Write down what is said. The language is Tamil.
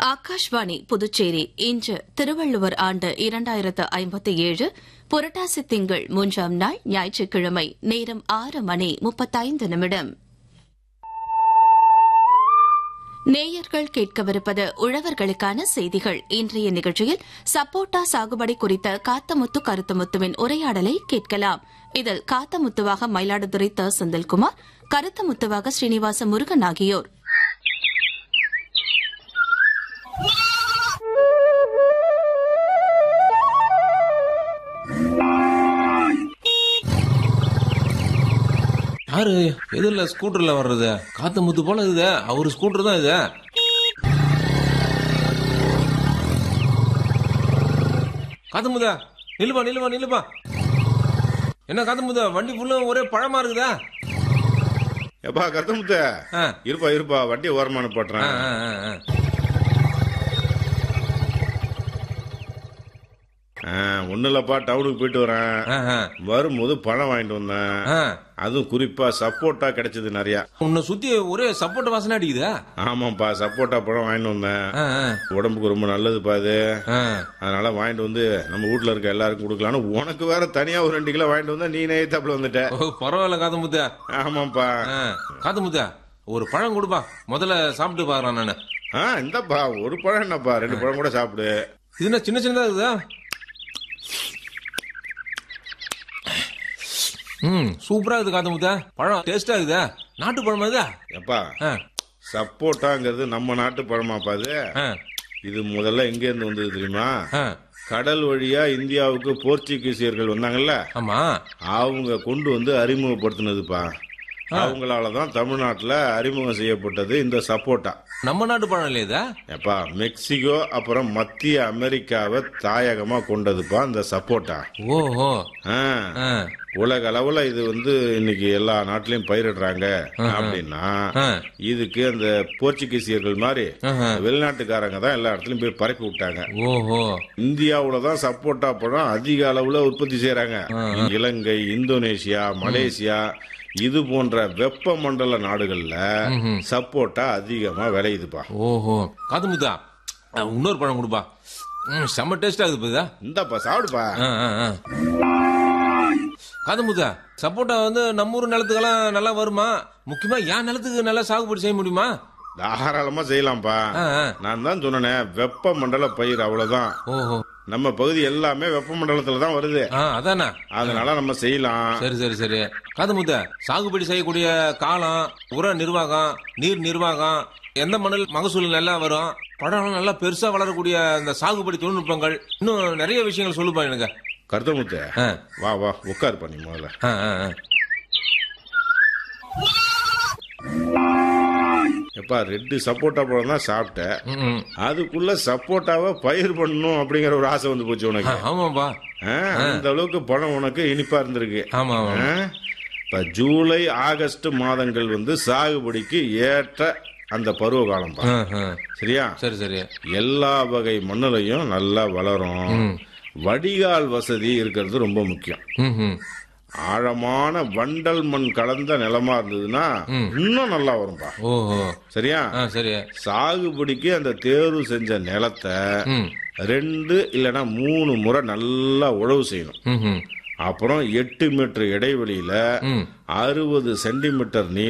ஆகாஷ்வாணி புதுச்சேரி இன்று திருவள்ளுவர் ஆண்டு இரண்டாயிரத்து ஐம்பத்தி ஏழு புரட்டாசி திங்கள் மூன்றாம் நாள் ஞாயிற்றுக்கிழமை நேரம் ஆறு மணி முப்பத்தைந்து நிமிடம் நேயர்கள் கேட்கவிருப்பது உழவர்களுக்கான செய்திகள் இன்றைய நிகழ்ச்சியில் சப்போட்டா சாகுபடி குறித்த காத்தமுத்து கருத்தமுத்துவின் உரையாடலை கேட்கலாம் இதில் காத்தமுத்துவாக மயிலாடுதுறை த செந்தில்குமார் கருத்தமுத்துவாக ஸ்ரீனிவாச முருகன் ஆகியோர் யாரு எதிரில ஸ்கூட்டர்ல வர்றது காத்து முத்து போல இது அவரு ஸ்கூட்டர் தான் இது காத்து முதா நில்லுப்பா நில்லுப்பா நில்லுப்பா என்ன காத்து முதா வண்டி ஃபுல்லா ஒரே பழமா இருக்குதா எப்பா கருத்தமுத்த ஆ. இருப்பா இருப்பா வண்டி ஓரமான ஆ, போட்டுறேன் ஆ, ஆ, ஆ. ஒன்னும் இல்லப்பா டவுனுக்கு போயிட்டு வரேன் ஆ, ஆ. வரும்போது பழம் வாங்கிட்டு வந்தேன் ஆ. அதுவும் குறிப்பா சப்போட்டா கிடைச்சது நிறைய உன்னை சுத்தி ஒரே சப்போர்ட் வாசனை அடிக்குதா ஆமாப்பா சப்போட்டா பழம் வாங்கிட்டு வந்தேன் ஆ, ஆ, உடம்புக்கு ரொம்ப நல்லதுப்பா இது ஆ. அதனால வாங்கிட்டு வந்து நம்ம வீட்ல இருக்க எல்லாருக்கும் கொடுக்கலாம்னு உனக்கு வேற தனியா ஒரு ரெண்டு கிலோ வாங்கிட்டு வந்தா நீ நேயத்தாப்புல வந்துட்ட ஓ, பரவாயில்ல காத்து முத்தா ஆமாப்பா ஆ, காத்து முத்தா ஒரு பழம் கொடுப்பா முதல்ல சாப்பிட்டு பாக்குறேன் நானு ஆ இந்தப்பா ஒரு பழம் என்னப்பா ரெண்டு பழம் கூட சாப்பிடு இது என்ன சின்ன சின்னதா இருக்குதா ம் சூப்பரா இருக்குது காத்து முத்தா பழம் டேஸ்டா இருக்குதா நாட்டு பழம் இருக்குதா எப்பா ஆ, சப்போட்டாங்கிறது நம்ம நாட்டு பழமாப்பா இது ஆ, இது முதல்ல எங்க இருந்து வந்தது தெரியுமா ஆ. கடல் வழியா இந்தியாவுக்கு போர்ச்சுகீசியர்கள் வந்தாங்கல்ல ஆமா அவங்க கொண்டு வந்து அறிமுகப்படுத்தினதுப்பா அவங்களால தான் தமிழ்நாட்டுல அறிமுகம் செய்யப்பட்டது இந்த சப்போட்டா நம்ம நாட்டு பழம் இல்லையா இதா? எப்பா மெக்சிகோ அப்புறம் மத்திய அமெரிக்காவை தாயகமா கொண்டதுப்பா இந்த சப்போட்டா ஓஹோ ஆ, ஆ, உலக அளவுல இது வந்து இன்னைக்கு எல்லா நாட்டிலயும் பயிரிடுறாங்க அப்படின்னா ஆ. இதுக்கு அந்த போர்ச்சுகீசியர்கள் மாதிரி ஆஹா. வெளிநாட்டுக்காரங்க தான் எல்லா இடத்துலயும் போய் பரப்பி விட்டாங்க ஓஹோ இந்தியாவுல தான் சப்போட்டா பழம் அதிக அளவுல உற்பத்தி செய்யறாங்க இலங்கை இந்தோனேஷியா மலேசியா இது போன்ற வெப்பமண்டல நாடுகள்ல சப்போட்டா அதிகமா விளையுதுப்பா ஓஹோ காத்து முத்தா ஆ, இன்னொரு பழம் கொடுப்பா ம் செம்ம டேஸ்டா இருக்குது இதா? இந்தாப்பா சாப்பிடுப்பா ஆ, ஆ, ஆ. காது முத்தா சப்போட்டா வந்து நம்ம ஊர் நிலத்துக்கெல்லாம் நல்லா வருமா முக்கியமா என் நிலத்துக்கு நல்லா சாகுபடி செய்ய முடியுமா தாராளமா செய்யலாம்ப்பா ஆ, ஆ. நான் தான் சொன்னேன் வெப்பமண்டல பயிர் அவ்வளவுதான் ஓஹோ நம்ம பகுதி எல்லாமே வெப்பமண்டலத்துல தான் வருது ஆ அதானே அதனால நம்ம செய்யலாம் சரி சரி சரி காது முத்த சாகுபடி செய்யக்கூடிய காலம் உர நிர்வாகம் நீர் நிர்வாகம் எந்த மண்ணில் மகசூல் நல்லா வரும் பழம் நல்லா பெருசா வளரக்கூடிய அந்த சாகுபடி தொழில்நுட்பங்கள் இன்னும் நிறைய விஷயங்கள் சொல்லுப்பா எனக்கு கருத்தமுத்த ஆ, வா வா உட்காரு பண்ணி முதல்ல ஆ, ஆ, ஆ. எப்பா ரெண்டு சப்போட்டா பழம் தான் சாப்பிட்டேன் ம், ம். அதுக்குள்ள சப்போட்டாவை பயிர் பண்ணணும் அப்படிங்கிற ஒரு ஆசை வந்து போச்சு ஆ, உனக்கு ஆமாப்பா ஆ, அந்த அளவுக்கு பழம் உனக்கு இனிப்பா இருந்திருக்கு ஆமா ஆமா ஆ? இப்ப ஜூலை ஆகஸ்ட் மாதங்கள் வந்து சாகுபடிக்கு ஏற்ற அந்த பருவ காலம் ஆ, ஆ. சரியா சரி சரி எல்லா வகை மண்ணுலையும் நல்லா வளரும் வடிகால் வசதி இருக்கிறது ரொம்ப முக்கியம் ம் ம் ஆழமான வண்டல் மண் கலந்த நிலமா இருந்ததுன்னா இன்னும் நல்லா வரும்பா ஓஹோ சரியா ஆ சரி சாகுபடிக்கு அந்த தேர்வு செஞ்ச நிலத்தை ம் ரெண்டு இல்லைன்னா மூணு முறை நல்லா உழவு செய்யணும் ம் ம் அப்புறம் எட்டு மீட்டர் இடைவெளியில ம் அறுபது சென்டிமீட்டர் நீளம்